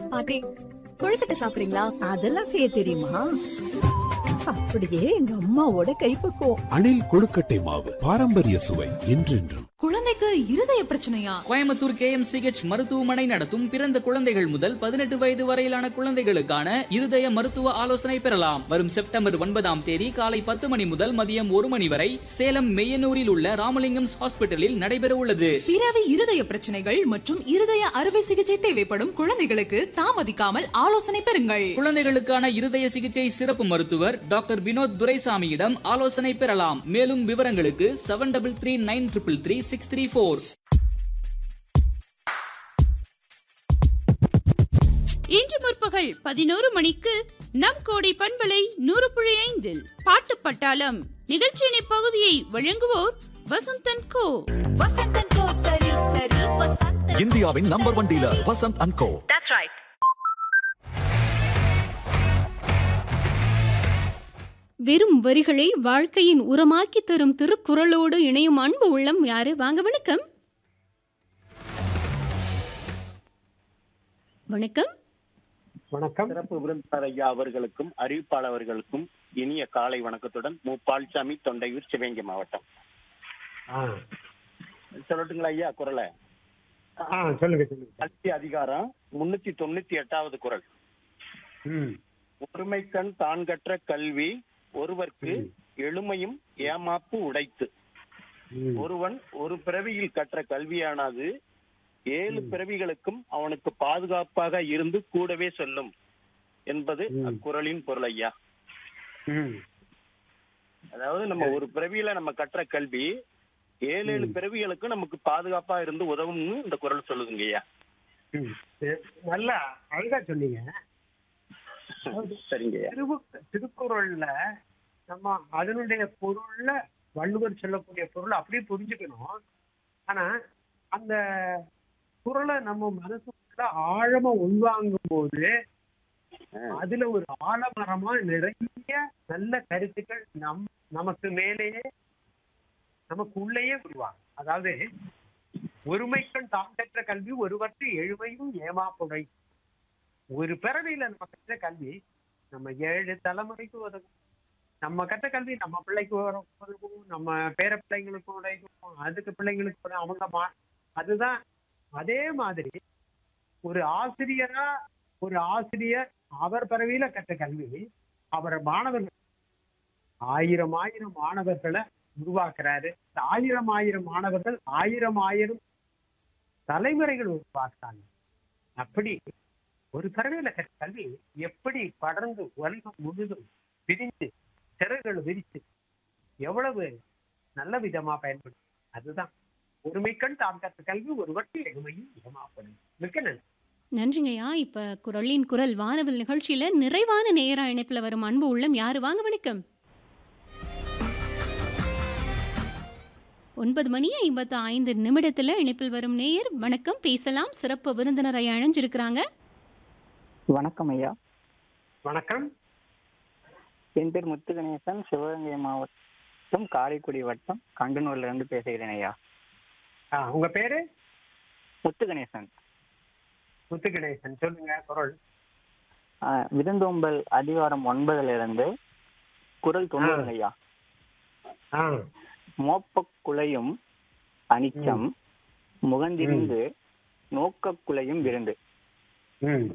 பாட்டி கொழுக்கட்டை சாப்பிடுறீங்களா அதெல்லாம் செய்ய தெரியுமா அப்படியே எங்க அம்மாவோட கைப்பக்குவம் அணில் கொழுக்கட்டை மாவு பாரம்பரிய சுவை என்றென்றும் குழந்தைக்கு இருதய பிரச்சனையா கோயம்புத்தூர் கேஎம்சிஹெச் மருத்துவமனை நடத்தும் பிறந்த குழந்தைகள் முதல் பதினெட்டு வயது வரையிலான குழந்தைகளுக்கான இருதய மருத்துவ ஆலோசனை பெறலாம் வரும் செப்டம்பர் ஒன்பதாம் தேதி காலை பத்து மணி முதல் மதியம் ஒரு மணி வரை சேலம் மெய்யனூரில் உள்ள ராமலிங்கம்ஸ் ஹாஸ்பிட்டலில் நடைபெற உள்ளது பிறவி இருதய பிரச்சனைகள் மற்றும் இருதய அறுவை சிகிச்சை தேவைப்படும் குழந்தைகளுக்கு தாமதிக்காமல் ஆலோசனை பெறுங்கள் குழந்தைகளுக்கான இருதய சிகிச்சை சிறப்பு மருத்துவர் டாக்டர் வினோத் துரைசாமியிடம் ஆலோசனை பெறலாம் மேலும் விவரங்களுக்கு seven double three nine triple three six three four இன்று முற்பகல் பதினோரு மணிக்கு நம் கோடி பண்பலை நூறு புள்ளி ஐந்தில் பாட்டு பட்டாளம் நிகழ்ச்சியின் இப்பகுதியை வழங்குவோர் வசந்தன் கோ வசந்தன் கோ சரி சரி வசந்தன் இந்தியாவின் number one dealer Vasanth and co வெறும் வரிகளை வாழ்க்கையின் உரமாக்கி தரும் திருக்குறளோடு இணையும் அன்பு உள்ளம் யாரு வாங்க வணக்கம் வணக்கம் வணக்கம் சிறப்பு விருந்தினர் ஐயா அவர்களுக்கும் அறிவிப்பாளர் அவர்களுக்கும் இனிய காலை வணக்கத்துடன் மு பால்சாமி தொண்டையூர் சிவகங்கை மாவட்டம் சொல்லட்டுங்களா ஐயா குரலை சொல்லுங்க சொல்லுங்க கல்வி அதிகாரம் முன்னூத்தி தொண்ணூத்தி எட்டாவது குரல் ம் ஒருமைக்கண் தான் கற்ற கல்வி ஒருவர்க்கு எளிமையும் ஏமாப்பு உடைத்து ம். ஒருவன் ஒரு பிறவியில் கற்ற கல்வியானது ஏழு பிறவிகளுக்கும் அவனுக்கு பாதுகாப்பாக இருந்து கூடவே சொல்லும் என்பது ம். அக்குறளின் பொருள் ஐயா ம் அதாவது நம்ம ஒரு பிறவியில நம்ம கற்ற கல்வி ஏழு ஏழு பிறவிகளுக்கும் நமக்கு பாதுகாப்பா இருந்து உதவும்னு இந்த குரல் சொல்லுதுங்க ஐயா ம். சரி. நல்லா அழகா சொன்னீங்க சரிங்க ஐயா திரு திருக்குறள்ல நம்ம அதனுடைய பொருள்ல வள்ளுவர் சொல்லக்கூடிய பொருளை அப்படியே புரிஞ்சுக்கணும் ஆனா அந்த குரலை நம்ம மனசுக்குள்ள ஆழமா உள்வாங்கும் போது அதுல ஒரு ஆலமரமா நிறைய நல்ல கருத்துக்கள் நம் நமக்கு மேலேயே நமக்கு உள்ளேயே உருவாகும் அதாவது ஒருமைக்கண் தாம் கற்ற கல்வி ஒருவற்று எழுமையும் ஏமாப்புடை ஒரு பிறவியில நம்ம கற்ற கல்வி நம்ம ஏழு தலைமுறைக்கு உதவும் நம்ம கற்ற கல்வி நம்ம பிள்ளைக்கு வர- உதவும் நம்ம பேர பிள்ளைங்களுக்கு உதவும் அதுக்கு பிள்ளைங்களுக்கு உதவும். அவங்க மா- அதுதான் அதே மாதிரி ஒரு ஆசிரியரா ஒரு ஆசிரியர் அவர் பிறவியில கற்ற கல்வி அவர் மாணவர்கள் ஆயிரம் ஆயிரம் மாணவர்களை உருவாக்குறாரு இந்த ஆயிரம் ஆயிரம் மாணவர்கள் ஆயிரம் ஆயிரம் தலைமுறைகள் உருவாக்குறாங்க அப்படி ஒரு பிறவியில கற்ற கல்வி எப்படி படர்ந்து உலகம் முழுதும் விரிஞ்சு சிறகுகள் விரிச்சு எவ்வளவு நல்ல விதமா பயன்படும் அதுதான் ஒருமைக்கண் தாம் கற்ற கல்வி ஒருவருக்கு எளிமையும் ஏமாப்படும் மிக்க நன்றி நன்றிங்கய்யா இப்ப குரலின் குரல் வானவில் நிகழ்ச்சியில நிறைவான நேரா இணைப்புல வரும் அன்பு உள்ளம் யாரு வாங்க வணக்கம் ஒன்பது மணி ஐம்பத்து ஐந்து நிமிடத்துல இணைப்பில் வரும் நேயர் வணக்கம் பேசலாம் சிறப்பு விருந்தினரை அணைஞ்சிருக்கிறாங்க வணக்கம் ஐயா வணக்கம் என் பேர் முத்து கணேசன் சிவகங்கை மாவட்டம் காரைக்குடி வட்டம் கண்டனூர்ல இருந்து பேசுகிறேன் ஐயா ஆ, உங்க பேரு முத்து கணேசன் முத்து கணேசன் சொல்லுங்க குரல் ஆ, விருந்தோம்பல் அதிகாரம் ஒன்பதுல இருந்து குரல் தொண்ணூறு ஐயா ஆ மோப்பக் குலையும் அனிச்சம் முகந்திருந்து நோக்கக் குலையும் விருந்து ம்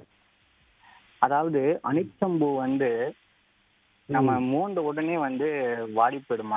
அதாவது அனிச்சம்பூ வந்து நம்ம மூண்ட உடனே வந்து வாடி போயிடுமா